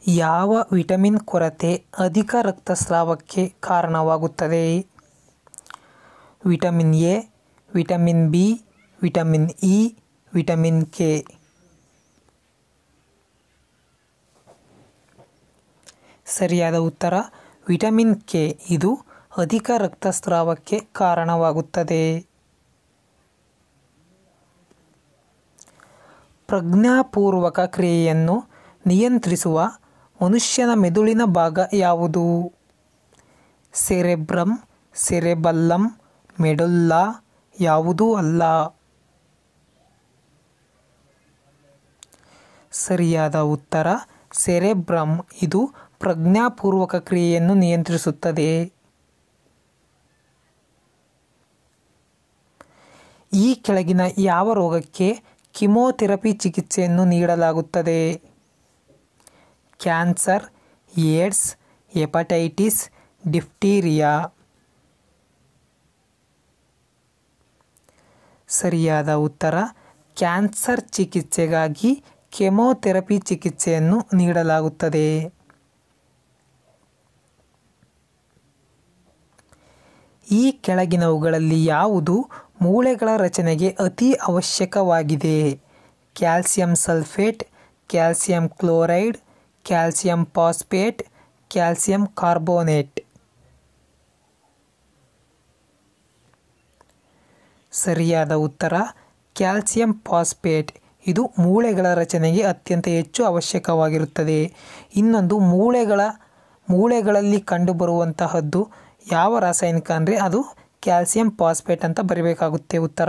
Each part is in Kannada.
ಯಾವ ವಿಟಮಿನ್ ಕೊರತೆ ಅಧಿಕ ರಕ್ತಸ್ರಾವಕ್ಕೆ ಕಾರಣವಾಗುತ್ತದೆ vitamin A vitamin B vitamin E vitamin K ಸರಿಯಾದ ಉತ್ತರ ವಿಟಮಿನ್ ಕೆ ಇದು ಅಧಿಕ ರಕ್ತಸ್ರಾವಕ್ಕೆ ಕಾರಣವಾಗುತ್ತದೆ ಪ್ರಜ್ಞಾಪೂರ್ವಕ ಕ್ರಿಯೆಯನ್ನು ನಿಯಂತ್ರಿಸುವ ಮನುಷ್ಯನ ಮೆದುಳಿನ ಭಾಗ ಯಾವುದು ಸೆರೆಬ್ರಮ್ ಸೆರೆಬಲ್ಲಮ್ ಮೆಡುಲ್ಲಾ ಯಾವುದೂ ಅಲ್ಲ ಸರಿಯಾದ ಉತ್ತರ ಸೆರೆಬ್ರಮ್ ಇದು ಪ್ರಜ್ಞಾಪೂರ್ವಕ ಕ್ರಿಯೆಯನ್ನು ನಿಯಂತ್ರಿಸುತ್ತದೆ ಈ ಕೆಳಗಿನ ಯಾವ ರೋಗಕ್ಕೆ ಕಿಮೋಥೆರಪಿ ಚಿಕಿತ್ಸೆಯನ್ನು ನೀಡಲಾಗುತ್ತದೆ ಕ್ಯಾನ್ಸರ್ ಏಡ್ಸ್ ಹೆಪಟೈಟಿಸ್ ಡಿಫ್ಟೀರಿಯಾ ಸರಿಯಾದ ಉತ್ತರ ಕ್ಯಾನ್ಸರ್ ಚಿಕಿತ್ಸೆಗಾಗಿ ಕೆಮೊಥೆರಪಿ ಚಿಕಿತ್ಸೆಯನ್ನು ನೀಡಲಾಗುತ್ತದೆ ಈ ಕೆಳಗಿನವುಗಳಲ್ಲಿ ಯಾವುದು ಮೂಳೆಗಳ ರಚನೆಗೆ ಅತಿ ಅವಶ್ಯಕವಾಗಿದೆ calcium sulphate calcium chloride calcium phosphate calcium carbonate ಸರಿಯಾದ ಉತ್ತರ ಕ್ಯಾಲ್ಸಿಯಂ ಫಾಸ್ಫೇಟ್ ಇದು ಮೂಳೆಗಳ ರಚನೆಗೆ ಅತ್ಯಂತ ಹೆಚ್ಚು ಅವಶ್ಯಕವಾಗಿರುತ್ತದೆ ಇನ್ನೊಂದು ಮೂಳೆಗಳ ಮೂಳೆಗಳಲ್ಲಿ ಕಂಡುಬರುವಂತಹದ್ದು ಯಾವ ರಾಸಾಯನಿಕ ಅಂದರೆ ಅದು ಕ್ಯಾಲ್ಸಿಯಂ ಫಾಸ್ಫೇಟ್ ಅಂತ ಬರೀಬೇಕಾಗುತ್ತೆ ಉತ್ತರ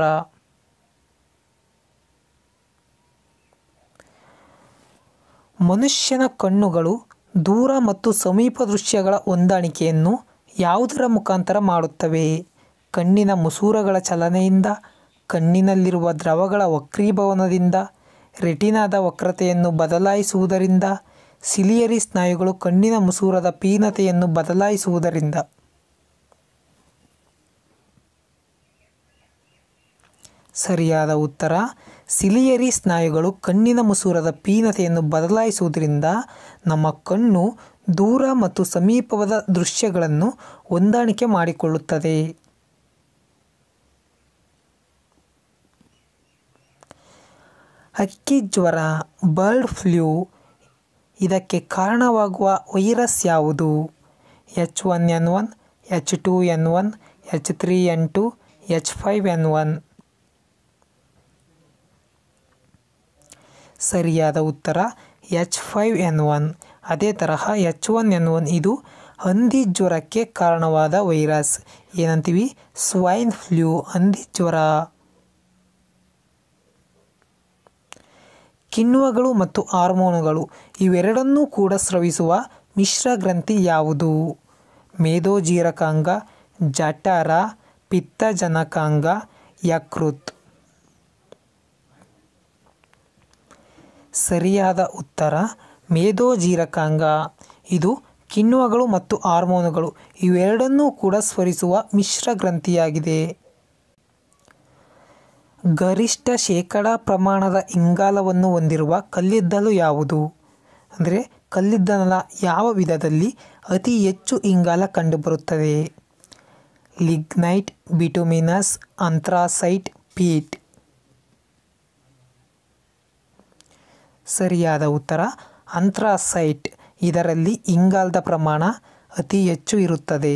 ಮನುಷ್ಯನ ಕಣ್ಣುಗಳು ದೂರ ಮತ್ತು ಸಮೀಪ ದೃಶ್ಯಗಳ ಹೊಂದಾಣಿಕೆಯನ್ನು ಯಾವುದರ ಮುಖಾಂತರ ಮಾಡುತ್ತವೆ ಕಣ್ಣಿನ ಮುಸೂರಗಳ ಚಲನೆಯಿಂದ ಕಣ್ಣಿನಲ್ಲಿರುವ ದ್ರವಗಳ ವಕ್ರೀಭವನದಿಂದ ರೆಟಿನಾದ ವಕ್ರತೆಯನ್ನು ಬದಲಾಯಿಸುವುದರಿಂದ ಸಿಲಿಯರಿ ಸ್ನಾಯುಗಳು ಕಣ್ಣಿನ ಮುಸೂರದ ಪೀನತೆಯನ್ನು ಬದಲಾಯಿಸುವುದರಿಂದ ಸರಿಯಾದ ಉತ್ತರ ಸಿಲಿಯರಿ ಸ್ನಾಯುಗಳು ಕಣ್ಣಿನ ಮುಸೂರದ ಪೀನತೆಯನ್ನು ಬದಲಾಯಿಸುವುದರಿಂದ ನಮ್ಮ ಕಣ್ಣು ದೂರ ಮತ್ತು ಸಮೀಪದ ದೃಶ್ಯಗಳನ್ನು ಹೊಂದಾಣಿಕೆ ಮಾಡಿಕೊಳ್ಳುತ್ತದೆ ಹಕ್ಕಿ ಜ್ವರ ಬರ್ಡ್ ಫ್ಲೂ ಇದಕ್ಕೆ ಕಾರಣವಾಗುವ ವೈರಸ್ ಯಾವುದು H one N one H two N one H three N two H five N one ಸರಿಯಾದ ಉತ್ತರ ಎಚ್ ಫೈವ್ ಎನ್ ಒನ್ ಅದೇ ತರಹ ಎಚ್ ಒನ್ ಎನ್ ಒನ್ ಇದು ಹಂದಿ ಜ್ವರಕ್ಕೆ ಕಾರಣವಾದ ವೈರಸ್ ಏನಂತೀವಿ ಸ್ವೈನ್ ಫ್ಲೂ ಹಂದಿ ಜ್ವರ ಕಿಣ್ವಗಳು ಮತ್ತು ಹಾರ್ಮೋನುಗಳು ಇವೆರಡನ್ನೂ ಕೂಡ ಸ್ರವಿಸುವ ಮಿಶ್ರ ಗ್ರಂಥಿ ಯಾವುದು ಮೇದೋಜೀರಕಾಂಗ ಜಠರ ಪಿತ್ತಜನಕಾಂಗ ಯಕೃತ್ ಸರಿಯಾದ ಉತ್ತರ ಮೇದೋಜೀರಕಾಂಗ ಇದು ಕಿಣ್ವಗಳು ಮತ್ತು ಹಾರ್ಮೋನುಗಳು ಇವೆರಡನ್ನೂ ಕೂಡ ಸ್ಮರಿಸುವ ಮಿಶ್ರ ಗ್ರಂಥಿಯಾಗಿದೆ ಗರಿಷ್ಠ ಶೇಕಡಾ ಪ್ರಮಾಣದ ಇಂಗಾಲವನ್ನು ಹೊಂದಿರುವ ಕಲ್ಲಿದ್ದಲು ಯಾವುದು ಅಂದರೆ ಕಲ್ಲಿದ್ದಲ ಯಾವ ವಿಧದಲ್ಲಿ ಅತಿ ಹೆಚ್ಚು ಇಂಗಾಲ ಕಂಡುಬರುತ್ತದೆ ಲಿಗ್ನೈಟ್ ಬಿಟುಮಿನಸ್ ಅಂಥ್ರಾಸೈಟ್ ಪೀಟ್ ಸರಿಯಾದ ಉತ್ತರ ಅಂಥ್ರಾಸೈಟ್ ಇದರಲ್ಲಿ ಇಂಗಾಲದ ಪ್ರಮಾಣ ಅತಿ ಹೆಚ್ಚು ಇರುತ್ತದೆ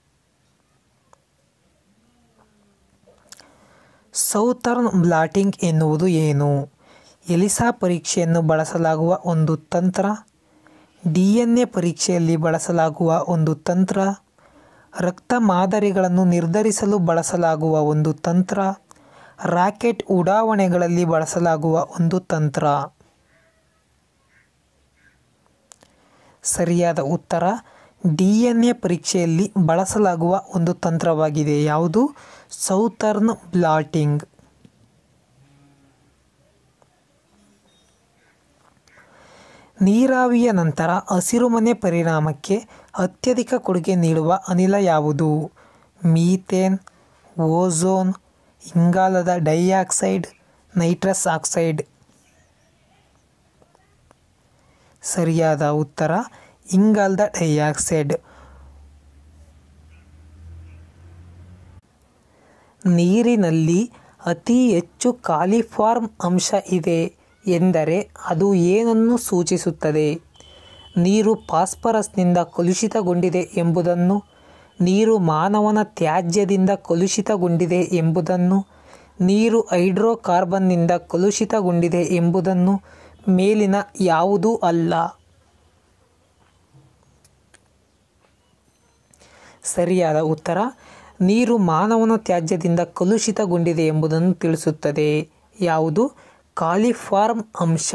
ಸೌತರ್ನ್ ಬ್ಲಾಟಿಂಗ್ ಎನ್ನುವುದು ಏನು ಎಲಿಸಾ ಪರೀಕ್ಷೆಯನ್ನು ಬಳಸಲಾಗುವ ಒಂದು ತಂತ್ರ ಡಿ ಎನ್ ಎ ಪರೀಕ್ಷೆಯಲ್ಲಿ ಬಳಸಲಾಗುವ ಒಂದು ತಂತ್ರ ರಕ್ತ ಮಾದರಿಗಳನ್ನು ನಿರ್ಧರಿಸಲು ಬಳಸಲಾಗುವ ಒಂದು ತಂತ್ರ ರಾಕೆಟ್ ಉಡಾವಣೆಗಳಲ್ಲಿ ಬಳಸಲಾಗುವ ಒಂದು ತಂತ್ರ ಸರಿಯಾದ ಉತ್ತರ ಡಿ ಎನ್ ಎ ಪರೀಕ್ಷೆಯಲ್ಲಿ ಬಳಸಲಾಗುವ ಒಂದು ತಂತ್ರವಾಗಿದೆ ಯಾವುದು ಸೌತರ್ನ್ ಬ್ಲಾಟಿಂಗ್ ನೀರಾವಿಯ ನಂತರ ಹಸಿರುಮನೆ ಪರಿಣಾಮಕ್ಕೆ ಅತ್ಯಧಿಕ ಕೊಡುಗೆ ನೀಡುವ ಅನಿಲ ಯಾವುದು ಮೀಥೇನ್ ಓಝೋನ್ ಇಂಗಾಲದ ಡೈಆಕ್ಸೈಡ್ ನೈಟ್ರಸ್ ಆಕ್ಸೈಡ್ ಸರಿಯಾದ ಉತ್ತರ ಇಂಗಾಲದ ಡೈಆಕ್ಸೈಡ್ ನೀರಿನಲ್ಲಿ ಅತಿ ಹೆಚ್ಚು ಕಾಲಿಫಾರ್ಮ್ ಅಂಶ ಇದೆ ಎಂದರೆ ಅದು ಏನನ್ನು ಸೂಚಿಸುತ್ತದೆ ನೀರು ಫಾಸ್ಫರಸ್ನಿಂದ ಕಲುಷಿತಗೊಂಡಿದೆ ಎಂಬುದನ್ನು ನೀರು ಮಾನವನ ತ್ಯಾಜ್ಯದಿಂದ ಕಲುಷಿತಗೊಂಡಿದೆ ಎಂಬುದನ್ನು ನೀರು ಹೈಡ್ರೋಕಾರ್ಬನ್ನಿಂದ ಕಲುಷಿತಗೊಂಡಿದೆ ಎಂಬುದನ್ನು ಮೇಲಿನ ಯಾವುದೂ ಅಲ್ಲ ಸರಿಯಾದ ಉತ್ತರ ನೀರು ಮಾನವನ ತ್ಯಾಜ್ಯದಿಂದ ಕಲುಷಿತಗೊಂಡಿದೆ ಎಂಬುದನ್ನು ತಿಳಿಸುತ್ತದೆ ಯಾವುದು ಕಾಲಿಫಾರ್ಮ್ ಅಂಶ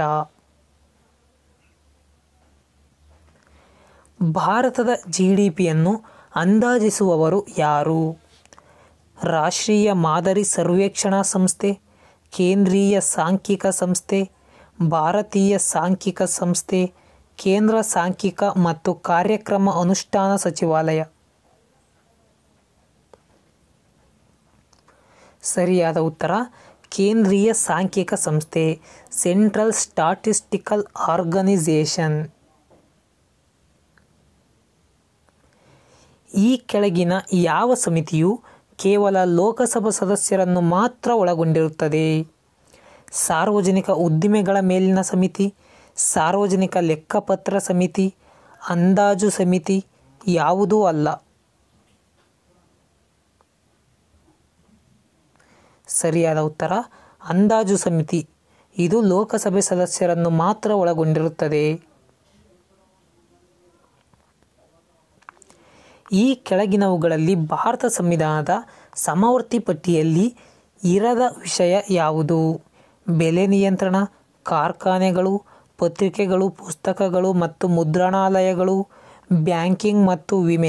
ಭಾರತದ ಜಿ ಡಿ ಪಿಯನ್ನು ಅಂದಾಜಿಸುವವರು ಯಾರು ರಾಷ್ಟ್ರೀಯ ಮಾದರಿ ಸರ್ವೇಕ್ಷಣಾ ಸಂಸ್ಥೆ ಕೇಂದ್ರೀಯ ಸಾಂಖ್ಯಿಕ ಸಂಸ್ಥೆ ಭಾರತೀಯ ಸಾಂಖ್ಯಿಕ ಸಂಸ್ಥೆ ಕೇಂದ್ರ ಸಾಂಖ್ಯಿಕ ಮತ್ತು ಕಾರ್ಯಕ್ರಮ ಅನುಷ್ಠಾನ ಸಚಿವಾಲಯ ಸರಿಯಾದ ಉತ್ತರ ಕೇಂದ್ರೀಯ ಸಾಂಖ್ಯಿಕ ಸಂಸ್ಥೆ ಸೆಂಟ್ರಲ್ ಸ್ಟಾಟಿಸ್ಟಿಕಲ್ ಆರ್ಗನೈಸೇಷನ್ ಈ ಕೆಳಗಿನ ಯಾವ ಸಮಿತಿಯು ಕೇವಲ ಲೋಕಸಭಾ ಸದಸ್ಯರನ್ನು ಮಾತ್ರ ಒಳಗೊಂಡಿರುತ್ತದೆ ಸಾರ್ವಜನಿಕ ಉದ್ದಿಮೆಗಳ ಮೇಲಿನ ಸಮಿತಿ ಸಾರ್ವಜನಿಕ ಲೆಕ್ಕಪತ್ರ ಸಮಿತಿ ಅಂದಾಜು ಸಮಿತಿ ಯಾವುದೂ ಅಲ್ಲ ಸರಿಯಾದ ಉತ್ತರ ಅಂದಾಜು ಸಮಿತಿ ಇದು ಲೋಕಸಭೆ ಸದಸ್ಯರನ್ನು ಮಾತ್ರ ಒಳಗೊಂಡಿರುತ್ತದೆ ಈ ಕೆಳಗಿನವುಗಳಲ್ಲಿ ಭಾರತ ಸಂವಿಧಾನದ ಸಮವರ್ತಿ ಪಟ್ಟಿಯಲ್ಲಿ ಇರದ ವಿಷಯ ಯಾವುದು ಬೆಲೆ ನಿಯಂತ್ರಣ ಕಾರ್ಖಾನೆಗಳು ಪತ್ರಿಕೆಗಳು ಪುಸ್ತಕಗಳು ಮತ್ತು ಮುದ್ರಣಾಲಯಗಳು ಬ್ಯಾಂಕಿಂಗ್ ಮತ್ತು ವಿಮೆ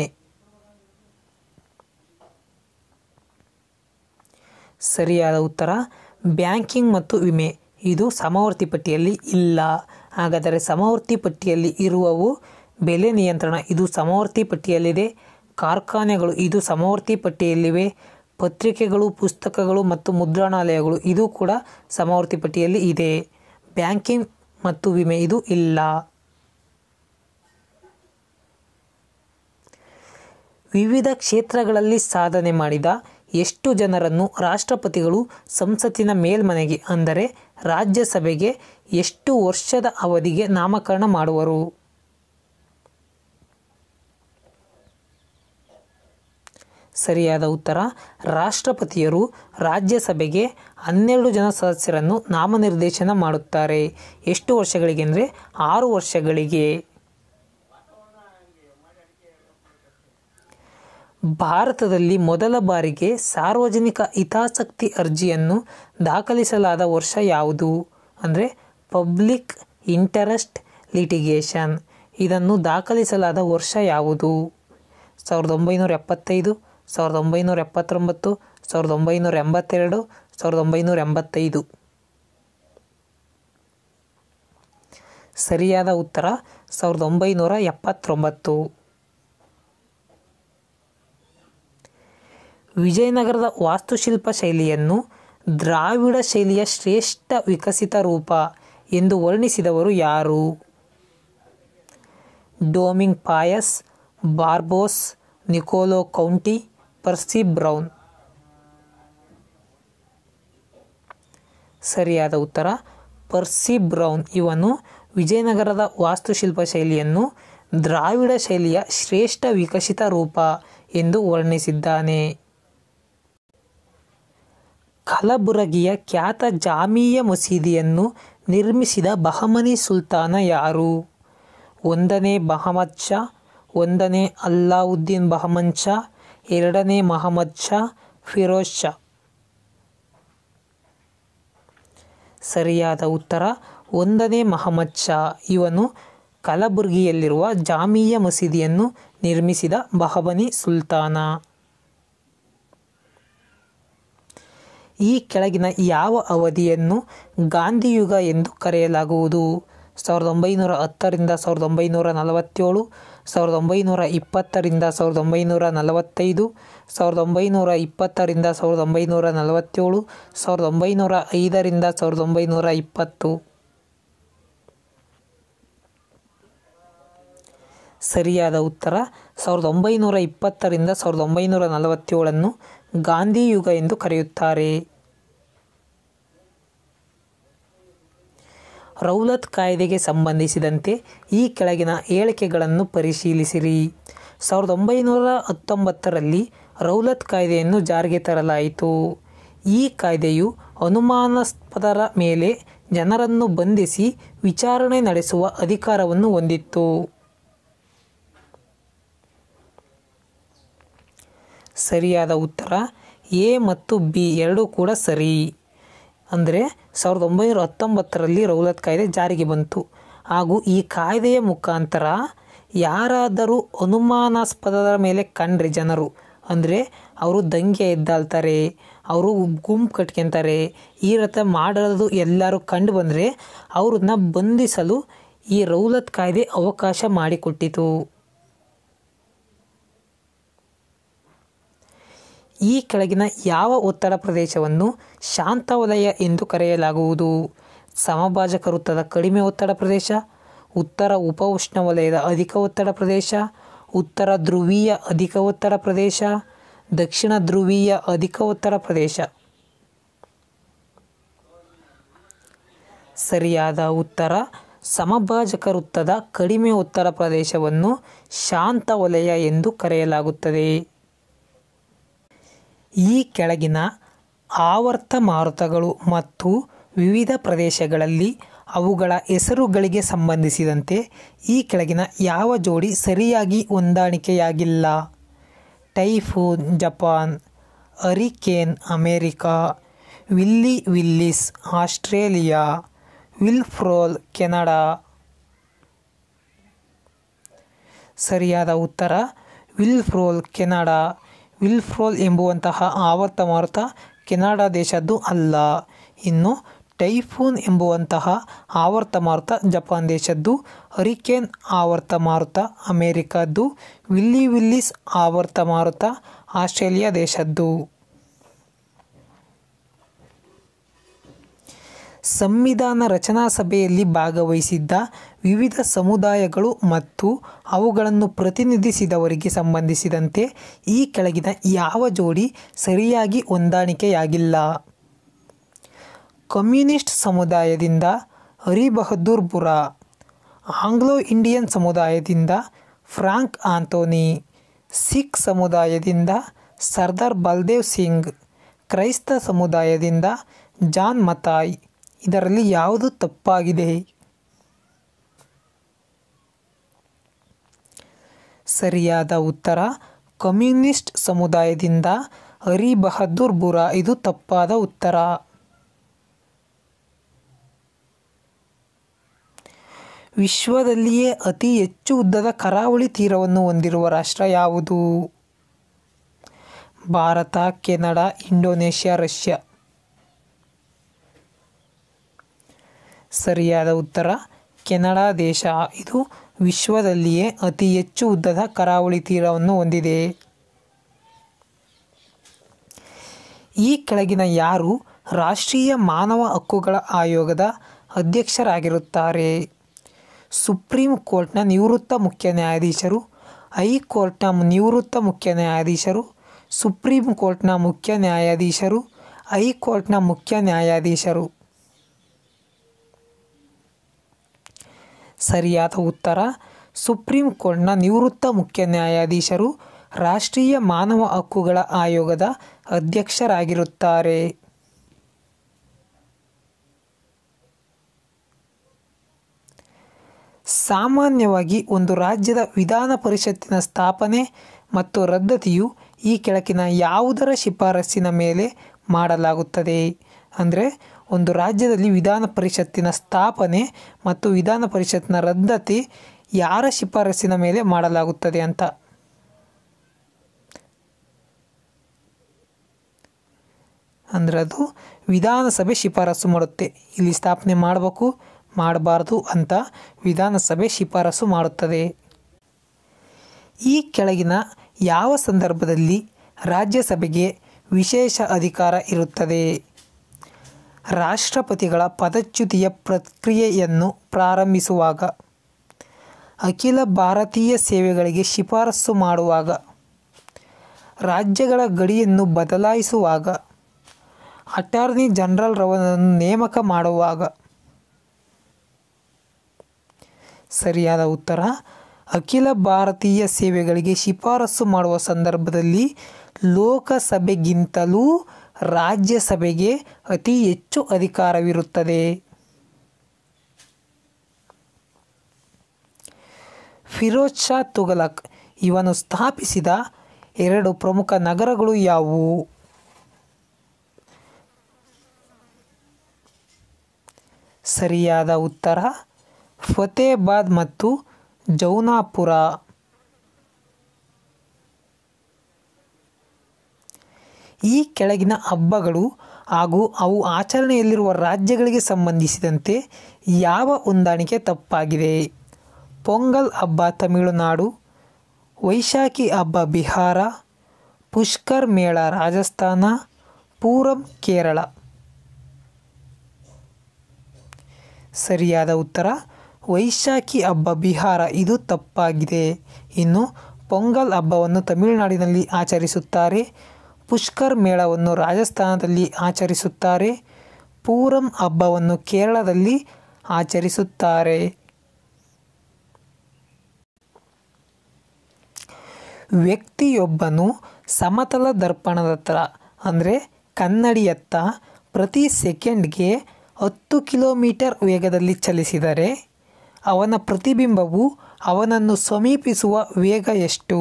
ಸರಿಯಾದ ಉತ್ತರ ಬ್ಯಾಂಕಿಂಗ್ ಮತ್ತು ವಿಮೆ ಇದು ಸಮವರ್ತಿ ಪಟ್ಟಿಯಲ್ಲಿ ಇಲ್ಲ ಹಾಗಾದರೆ ಸಮವರ್ತಿ ಪಟ್ಟಿಯಲ್ಲಿ ಇರುವವು ಬೆಲೆ ನಿಯಂತ್ರಣ ಇದು ಸಮವರ್ತಿ ಪಟ್ಟಿಯಲ್ಲಿದೆ ಕಾರ್ಖಾನೆಗಳು ಇದು ಸಮವರ್ತಿ ಪಟ್ಟಿಯಲ್ಲಿವೆ ಪತ್ರಿಕೆಗಳು ಪುಸ್ತಕಗಳು ಮತ್ತು ಮುದ್ರಣಾಲಯಗಳು ಇದು ಕೂಡ ಸಮವರ್ತಿ ಪಟ್ಟಿಯಲ್ಲಿ ಇದೆ ಬ್ಯಾಂಕಿಂಗ್ ಮತ್ತು ವಿಮೆ ಇದು ಇಲ್ಲ ವಿವಿಧ ಕ್ಷೇತ್ರಗಳಲ್ಲಿ ಸಾಧನೆ ಮಾಡಿದ ಎಷ್ಟು ಜನರನ್ನು ರಾಷ್ಟ್ರಪತಿಗಳು ಸಂಸತ್ತಿನ ಮೇಲ್ಮನೆಗೆ ಅಂದರೆ ರಾಜ್ಯಸಭೆಗೆ ಎಷ್ಟು ವರ್ಷದ ಅವಧಿಗೆ ನಾಮಕರಣ ಮಾಡುವರು ಸರಿಯಾದ ಉತ್ತರ ರಾಷ್ಟ್ರಪತಿಯರು ರಾಜ್ಯಸಭೆಗೆ ಹನ್ನೆರಡು ಜನ ಸದಸ್ಯರನ್ನು ನಾಮನಿರ್ದೇಶನ ಮಾಡುತ್ತಾರೆ ಎಷ್ಟು ವರ್ಷಗಳಿಗೆ ಅಂದರೆ ಆರು ವರ್ಷಗಳಿಗೆ ಭಾರತದಲ್ಲಿ ಮೊದಲ ಬಾರಿಗೆ ಸಾರ್ವಜನಿಕ ಹಿತಾಸಕ್ತಿ ಅರ್ಜಿಯನ್ನು ದಾಖಲಿಸಲಾದ ವರ್ಷ ಯಾವುದು ಅಂದರೆ ಪಬ್ಲಿಕ್ ಇಂಟರೆಸ್ಟ್ ಲಿಟಿಗೇಷನ್ ಇದನ್ನು ದಾಖಲಿಸಲಾದ ವರ್ಷ ಯಾವುದು ಸಾವಿರದ ಒಂಬೈನೂರ ಎಪ್ಪತ್ತೈದು ಸಾವಿರದ ಒಂಬೈನೂರ ಎಪ್ಪತ್ತೊಂಬತ್ತು ಸಾವಿರದ ಒಂಬೈನೂರ ಎಂಬತ್ತೆರಡು ಸಾವಿರದ ಒಂಬೈನೂರ ಎಂಬತ್ತೈದು ಸರಿಯಾದ ಉತ್ತರ ಸಾವಿರದ ಒಂಬೈನೂರ ಎಪ್ಪತ್ತೊಂಬತ್ತು ವಿಜಯನಗರದ ವಾಸ್ತುಶಿಲ್ಪ ಶೈಲಿಯನ್ನು ದ್ರಾವಿಡ ಶೈಲಿಯ ಶ್ರೇಷ್ಠ ವಿಕಸಿತ ರೂಪ ಎಂದು ವರ್ಣಿಸಿದವರು ಯಾರು Domingo Paes Barbosa Nicolo Conti Percy Brown ಸರಿಯಾದ ಉತ್ತರ ಪರ್ಸಿ ಬ್ರೌನ್ ಇವನು ವಿಜಯನಗರದ ವಾಸ್ತುಶಿಲ್ಪ ಶೈಲಿಯನ್ನು ದ್ರಾವಿಡ ಶೈಲಿಯ ಶ್ರೇಷ್ಠ ವಿಕಸಿತ ರೂಪ ಎಂದು ವರ್ಣಿಸಿದ್ದಾನೆ ಕಲಬುರಗಿಯ ಖ್ಯಾತ ಜಾಮೀಯ ಮಸೀದಿಯನ್ನು ನಿರ್ಮಿಸಿದ ಬಹಮನಿ ಸುಲ್ತಾನ ಯಾರು ಒಂದನೇ ಮಹಮ್ಮದ್ ಶಾ ಒಂದನೇ ಅಲ್ಲಾವುದ್ದೀನ್ ಬಹಮನ್ ಶಾ ಎರಡನೇ ಮಹಮ್ಮದ್ ಶಾ ಫಿರೋಜ್ ಶಾ ಸರಿಯಾದ ಉತ್ತರ ಒಂದನೇ ಮಹಮ್ಮದ್ ಶಾ ಇವನು ಕಲಬುರ್ಗಿಯಲ್ಲಿರುವ ಜಾಮೀಯ ಮಸೀದಿಯನ್ನು ನಿರ್ಮಿಸಿದ ಬಹಮನಿ ಸುಲ್ತಾನ ಈ ಕೆಳಗಿನ ಯಾವ ಅವಧಿಯನ್ನು ಗಾಂಧಿಯುಗ ಎಂದು ಕರೆಯಲಾಗುವುದು ಸಾವಿರದ ಒಂಬೈನೂರ ಹತ್ತರಿಂದ ಸಾವಿರದ ಒಂಬೈನೂರ ನಲವತ್ತೇಳು ಸಾವಿರದ ಒಂಬೈನೂರ ಇಪ್ಪತ್ತರಿಂದ ಸಾವಿರದ ಒಂಬೈನೂರ ನಲವತ್ತೈದು ಸಾವಿರದ ಒಂಬೈನೂರ ಇಪ್ಪತ್ತರಿಂದ ಸಾವಿರದ ಒಂಬೈನೂರ ನಲವತ್ತೇಳು ಸಾವಿರದ ಒಂಬೈನೂರ ಐದರಿಂದ ಸಾವಿರದ ಒಂಬೈನೂರ ಇಪ್ಪತ್ತು ಸರಿಯಾದ ಉತ್ತರ ಸಾವಿರದ ಒಂಬೈನೂರ ಇಪ್ಪತ್ತರಿಂದ ಸಾವಿರದ ಒಂಬೈನೂರ ನಲವತ್ತೇಳನ್ನು ಗಾಂಧಿ ಯುಗ ಎಂದು ಕರೆಯುತ್ತಾರೆ ರೌಲತ್ ಕಾಯ್ದೆಗೆ ಸಂಬಂಧಿಸಿದಂತೆ ಈ ಕೆಳಗಿನ ಹೇಳಿಕೆಗಳನ್ನು ಪರಿಶೀಲಿಸಿರಿ ಸಾವಿರದ ಒಂಬೈನೂರ ಹತ್ತೊಂಬತ್ತರಲ್ಲಿ ರೌಲತ್ ಕಾಯ್ದೆಯನ್ನು ಜಾರಿಗೆ ತರಲಾಯಿತು ಈ ಕಾಯ್ದೆಯು ಅನುಮಾನಾಸ್ಪದರ ಮೇಲೆ ಜನರನ್ನು ಬಂಧಿಸಿ ವಿಚಾರಣೆ ನಡೆಸುವ ಅಧಿಕಾರವನ್ನು ಹೊಂದಿತ್ತು ಸರಿಯಾದ ಉತ್ತರ ಎ ಮತ್ತು ಬಿ ಎರಡೂ ಕೂಡ ಸರಿ ಅಂದರೆ ಸಾವಿರದ ಒಂಬೈನೂರ ಹತ್ತೊಂಬತ್ತರಲ್ಲಿ ರೌಲತ್ ಕಾಯ್ದೆ ಜಾರಿಗೆ ಬಂತು ಹಾಗೂ ಈ ಕಾಯ್ದೆಯ ಮುಖಾಂತರ ಯಾರಾದರೂ ಅನುಮಾನಾಸ್ಪದರ ಮೇಲೆ ಕಂಡ್ರೆ ಜನರು ಅಂದರೆ ಅವರು ದಂಗೆ ಎದ್ದಾಳ್ತಾರೆ ಅವರು ಗುಂಪು ಕಟ್ಕೊತಾರೆ ಈ ರೀತಿ ಮಾಡೋದು ಎಲ್ಲರೂ ಕಂಡು ಬಂದರೆ ಅವ್ರನ್ನ ಬಂಧಿಸಲು ಈ ರೌಲತ್ ಕಾಯ್ದೆ ಅವಕಾಶ ಮಾಡಿಕೊಟ್ಟಿತು ಈ ಕೆಳಗಿನ ಯಾವ ಒತ್ತಡ ಪ್ರದೇಶವನ್ನು ಶಾಂತ ವಲಯ ಎಂದು ಕರೆಯಲಾಗುವುದು ಸಮಭಾಜಕ ವೃತ್ತದ ಕಡಿಮೆ ಒತ್ತಡ ಪ್ರದೇಶ ಉತ್ತರ ಉಪ ಉಷ್ಣವಲಯದ ಅಧಿಕ ಒತ್ತಡ ಪ್ರದೇಶ ಉತ್ತರ ಧ್ರುವೀಯ ಅಧಿಕ ಒತ್ತಡ ಪ್ರದೇಶ ದಕ್ಷಿಣ ಧ್ರುವೀಯ ಅಧಿಕ ಒತ್ತಡ ಪ್ರದೇಶ ಸರಿಯಾದ ಉತ್ತರ ಸಮಭಾಜಕ ವೃತ್ತದ ಕಡಿಮೆ ಒತ್ತಡ ಪ್ರದೇಶವನ್ನು ಶಾಂತ ವಲಯ ಎಂದು ಕರೆಯಲಾಗುತ್ತದೆ ಈ ಕೆಳಗಿನ ಆವರ್ತ ಮಾರುತಗಳು ಮತ್ತು ವಿವಿಧ ಪ್ರದೇಶಗಳಲ್ಲಿ ಅವುಗಳ ಹೆಸರುಗಳಿಗೆ ಸಂಬಂಧಿಸಿದಂತೆ ಈ ಕೆಳಗಿನ ಯಾವ ಜೋಡಿ ಸರಿಯಾಗಿ ಹೊಂದಾಣಿಕೆಯಾಗಿಲ್ಲ typhoon Japan hurricane America willy willies Australia ವಿಲ್ಫ್ರೋಲ್ ಕೆನಡಾ ಸರಿಯಾದ ಉತ್ತರ ವಿಲ್ಫ್ರೋಲ್ ಕೆನಡಾ ವಿಲ್ಫ್ರೋಲ್ ಎಂಬುವಂತಹ ಆವರ್ತ ಮಾರುತ ಕೆನಡಾ ದೇಶದ್ದು ಅಲ್ಲ ಇನ್ನು ಟೈಫೂನ್ ಎಂಬುವಂತಹ ಆವರ್ತ ಮಾರುತ ಜಪಾನ್ ದೇಶದ್ದು ಹರಿಕೇನ್ ಆವರ್ತ ಮಾರುತ ಅಮೇರಿಕದ್ದು ವಿಲ್ಲಿ ವಿಲ್ಲಿಸ್ ಆವರ್ತ ಮಾರುತ ಆಸ್ಟ್ರೇಲಿಯಾ ದೇಶದ್ದು ಸಂವಿಧಾನ ರಚನಾ ಸಭೆಯಲ್ಲಿ ಭಾಗವಹಿಸಿದ್ದ ವಿವಿಧ ಸಮುದಾಯಗಳು ಮತ್ತು ಅವುಗಳನ್ನು ಪ್ರತಿನಿಧಿಸಿದವರಿಗೆ ಸಂಬಂಧಿಸಿದಂತೆ ಈ ಕೆಳಗಿನ ಯಾವ ಜೋಡಿ ಸರಿಯಾಗಿ ಹೊಂದಾಣಿಕೆಯಾಗಿಲ್ಲ ಕಮ್ಯುನಿಸ್ಟ್ ಸಮುದಾಯದಿಂದ ಹರಿಬಹದ್ದೂರ್ ಬುರಾ ಆಂಗ್ಲೋ ಇಂಡಿಯನ್ ಸಮುದಾಯದಿಂದ ಫ್ರಾಂಕ್ ಆಂಥೋನಿ ಸಿಖ್ ಸಮುದಾಯದಿಂದ ಸರ್ದಾರ್ ಬಲ್ದೇವ್ ಸಿಂಗ್ ಕ್ರೈಸ್ತ ಸಮುದಾಯದಿಂದ ಜಾನ್ ಮತಾಯ್ ಇದರಲ್ಲಿ ಯಾವುದು ತಪ್ಪಾಗಿದೆ ಸರಿಯಾದ ಉತ್ತರ ಕಮ್ಯುನಿಸ್ಟ್ ಸಮುದಾಯದಿಂದ ಹರಿ ಬಹದ್ದೂರ್ ಬುರಾ ಇದು ತಪ್ಪಾದ ಉತ್ತರ ವಿಶ್ವದಲ್ಲಿಯೇ ಅತಿ ಹೆಚ್ಚು ಉದ್ದದ ಕರಾವಳಿ ತೀರವನ್ನು ಹೊಂದಿರುವ ರಾಷ್ಟ್ರ ಯಾವುದು ಭಾರತ ಕೆನಡಾ ಇಂಡೋನೇಷ್ಯಾ ರಷ್ಯಾ ಸರಿಯಾದ ಉತ್ತರ ಕೆನಡಾ ದೇಶ ಇದು ವಿಶ್ವದಲ್ಲಿಯೇ ಅತಿ ಹೆಚ್ಚು ಉದ್ದದ ಕರಾವಳಿ ತೀರವನ್ನು ಹೊಂದಿದೆ ಈ ಕೆಳಗಿನ ಯಾರು ರಾಷ್ಟ್ರೀಯ ಮಾನವ ಹಕ್ಕುಗಳ ಆಯೋಗದ ಅಧ್ಯಕ್ಷರಾಗಿರುತ್ತಾರೆ ಸುಪ್ರೀಂ ಕೋರ್ಟ್ನ ನಿವೃತ್ತ ಮುಖ್ಯ ನ್ಯಾಯಾಧೀಶರು ಹೈಕೋರ್ಟ್ನ ನಿವೃತ್ತ ಮುಖ್ಯ ನ್ಯಾಯಾಧೀಶರು ಸುಪ್ರೀಂ ಕೋರ್ಟ್ನ ಮುಖ್ಯ ನ್ಯಾಯಾಧೀಶರು ಹೈಕೋರ್ಟ್ನ ಮುಖ್ಯ ನ್ಯಾಯಾಧೀಶರು ಸರಿಯಾದ ಉತ್ತರ ಸುಪ್ರೀಂ ಕೋರ್ಟ್ನ ನಿವೃತ್ತ ಮುಖ್ಯ ನ್ಯಾಯಾಧೀಶರು ರಾಷ್ಟ್ರೀಯ ಮಾನವ ಹಕ್ಕುಗಳ ಆಯೋಗದ ಅಧ್ಯಕ್ಷರಾಗಿರುತ್ತಾರೆ ಸಾಮಾನ್ಯವಾಗಿ ಒಂದು ರಾಜ್ಯದ ವಿಧಾನ ಪರಿಷತ್ತಿನ ಸ್ಥಾಪನೆ ಮತ್ತು ರದ್ದತಿಯು ಈ ಕೆಳಗಿನ ಯಾವುದರ ಶಿಫಾರಸ್ಸಿನ ಮೇಲೆ ಮಾಡಲಾಗುತ್ತದೆ ಅಂದರೆ ಒಂದು ರಾಜ್ಯದಲ್ಲಿ ವಿಧಾನ ಪರಿಷತ್ತಿನ ಸ್ಥಾಪನೆ ಮತ್ತು ವಿಧಾನ ಪರಿಷತ್ನ ರದ್ದತಿ ಯಾರ ಶಿಫಾರಸ್ಸಿನ ಮೇಲೆ ಮಾಡಲಾಗುತ್ತದೆ ಅಂತ ಅಂದರೆ ಅದು ವಿಧಾನಸಭೆ ಶಿಫಾರಸು ಮಾಡುತ್ತೆ ಇಲ್ಲಿ ಸ್ಥಾಪನೆ ಮಾಡಬೇಕು ಮಾಡಬಾರ್ದು ಅಂತ ವಿಧಾನಸಭೆ ಶಿಫಾರಸು ಮಾಡುತ್ತದೆ ಈ ಕೆಳಗಿನ ಯಾವ ಸಂದರ್ಭದಲ್ಲಿ ರಾಜ್ಯಸಭೆಗೆ ವಿಶೇಷ ಅಧಿಕಾರ ಇರುತ್ತದೆ ರಾಷ್ಟ್ರಪತಿಗಳ ಪದಚ್ಯುತಿಯ ಪ್ರಕ್ರಿಯೆಯನ್ನು ಪ್ರಾರಂಭಿಸುವಾಗ ಅಖಿಲ ಭಾರತೀಯ ಸೇವೆಗಳಿಗೆ ಶಿಫಾರಸು ಮಾಡುವಾಗ ರಾಜ್ಯಗಳ ಗಡಿಯನ್ನು ಬದಲಾಯಿಸುವಾಗ ಅಟಾರ್ನಿ ಜನರಲ್ ರವರನ್ನು ನೇಮಕ ಮಾಡುವಾಗ ಸರಿಯಾದ ಉತ್ತರ ಅಖಿಲ ಭಾರತೀಯ ಸೇವೆಗಳಿಗೆ ಶಿಫಾರಸು ಮಾಡುವ ಸಂದರ್ಭದಲ್ಲಿ ಲೋಕಸಭೆಗಿಂತಲೂ ರಾಜ್ಯಸಭೆಗೆ ಅತಿ ಹೆಚ್ಚು ಅಧಿಕಾರವಿರುತ್ತದೆ ಫಿರೋಜ್ ಶಾ ತುಘಲಕ್ ಇವನು ಸ್ಥಾಪಿಸಿದ ಎರಡು ಪ್ರಮುಖ ನಗರಗಳು ಯಾವುವು ಸರಿಯಾದ ಉತ್ತರ ಫತೇಬಾದ್ ಮತ್ತು ಜೌನಾಪುರ ಈ ಕೆಳಗಿನ ಹಬ್ಬಗಳು ಹಾಗೂ ಅವು ಆಚರಣೆಯಲ್ಲಿರುವ ರಾಜ್ಯಗಳಿಗೆ ಸಂಬಂಧಿಸಿದಂತೆ ಯಾವ ಹೊಂದಾಣಿಕೆ ತಪ್ಪಾಗಿದೆ ಪೊಂಗಲ್ ಹಬ್ಬ ತಮಿಳುನಾಡು ವೈಶಾಖಿ ಹಬ್ಬ ಬಿಹಾರ ಪುಷ್ಕರ್ ಮೇಳ ರಾಜಸ್ಥಾನ ಪೂರಂ ಕೇರಳ ಸರಿಯಾದ ಉತ್ತರ ವೈಶಾಖಿ ಹಬ್ಬ ಬಿಹಾರ ಇದು ತಪ್ಪಾಗಿದೆ ಇನ್ನು ಪೊಂಗಲ್ ಹಬ್ಬವನ್ನು ತಮಿಳುನಾಡಿನಲ್ಲಿ ಆಚರಿಸುತ್ತಾರೆ ಪುಷ್ಕರ್ ಮೇಳವನ್ನು ರಾಜಸ್ಥಾನದಲ್ಲಿ ಆಚರಿಸುತ್ತಾರೆ ಪೂರಂ ಹಬ್ಬವನ್ನು ಕೇರಳದಲ್ಲಿ ಆಚರಿಸುತ್ತಾರೆ ವ್ಯಕ್ತಿಯೊಬ್ಬನು ಸಮತಲ ದರ್ಪಣದತ್ತ ಅಂದರೆ ಕನ್ನಡಿಯತ್ತ ಪ್ರತಿ ಸೆಕೆಂಡ್ಗೆ ಹತ್ತು ಕಿಲೋಮೀಟರ್ ವೇಗದಲ್ಲಿ ಚಲಿಸಿದರೆ ಅವನ ಪ್ರತಿಬಿಂಬವು ಅವನನ್ನು ಸಮೀಪಿಸುವ ವೇಗ ಎಷ್ಟು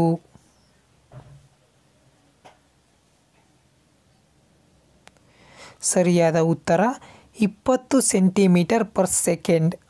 ಸರಿಯಾದ ಉತ್ತರ ಇಪ್ಪತ್ತು ಸೆಂಟಿಮೀಟರ್ ಪರ್ ಸೆಕೆಂಡ್